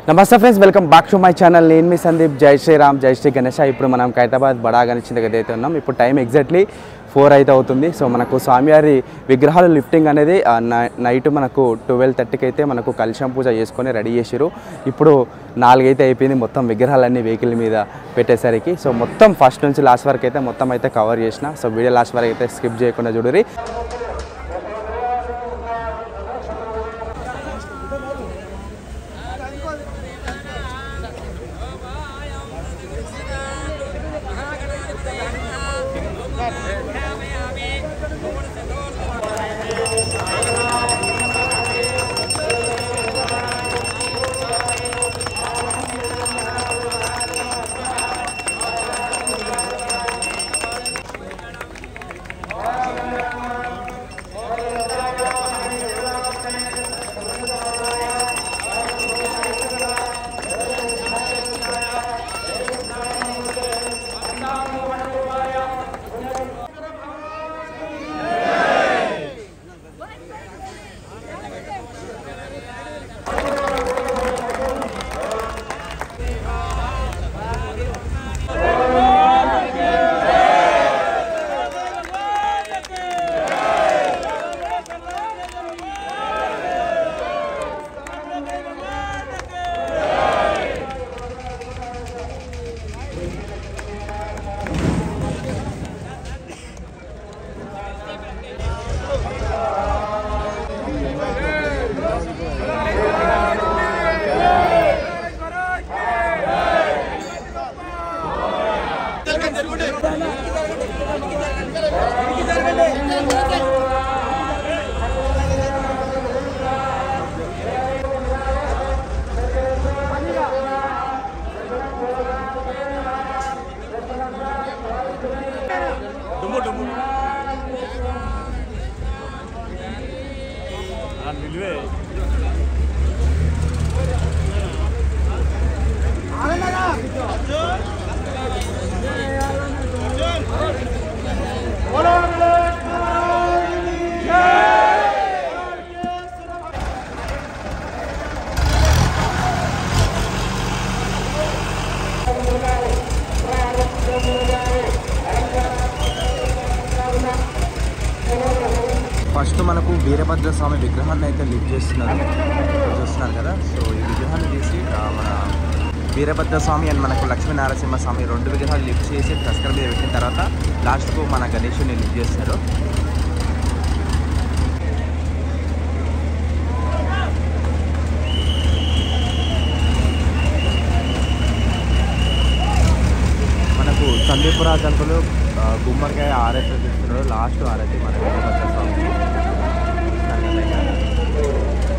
నమస్తే friends welcome back to my channel నేను మీ సందీప్ జై శ్రీరామ్ జై శ్రీ గణేష ఇప్పుడు మనం ఖైరతాబాద్ బడా గణేష్ దగ్గర అయితే ఉన్నాం ఇప్పుడు టైం ఎగ్జాక్ట్లీ ఫోర్ అయితే అవుతుంది సో మనకు స్వామివారి విగ్రహాలు లిఫ్టింగ్ అనేది ఆ, నై- నైట్ మనకు ట్వెల్వ్ థర్టీకి అయితే మనకు కలశం పూజ చేసుకొని రెడీ చేసిరు ఇప్పుడు నాలుగైతే అయిపోయింది మొత్తం విగ్రహాలన్నీ వెహికల్ మీద పెట్టేసరికి సో మొత్తం ఫస్ట్ నుంచి లాస్ట్ వరకు అయితే మొత్తం అయితే కవర్ చేసిన సో వీడియో లాస్ట్ వరకు అయితే స్కిప్ చేయకుండా చూడరి ఫస్ట్ మనకు వీరభద్ర స్వామి విగ్రహాన్ని అయితే లిఫ్ట్ చేస్తున్నారు చూస్తున్నారు కదా సో ఈ విగ్రహాన్ని తీసి ఆ, మన వీరభద్ర స్వామి అండ్ మనకు లక్ష్మీ నరసింహ స్వామి రెండు విగ్రహాలు లిఫ్ట్ చేసి తస్కర మీద పెట్టిన తర్వాత లాస్ట్కు మన గణేషుని లిఫ్ట్ చేస్తారు మనకు సందీపురాజ్ అంకులు ఆ, గుమ్మడికాయ ఆరైతే తీస్తున్నారు లాస్ట్ ఆరైతే మన వీరభద్ర స్వామికి చూస్తున్నారు కదా ఇక.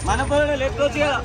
మన పనులు లెఫ్ట్ వచ్చి కదా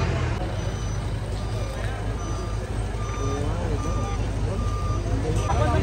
¡Vamos!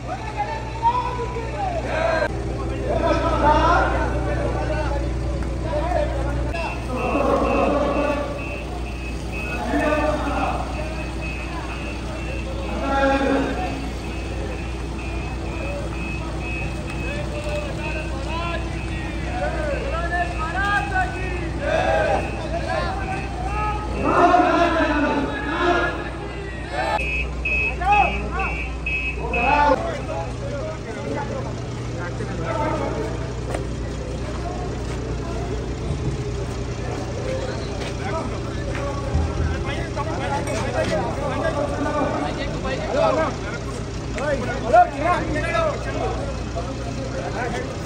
Hello.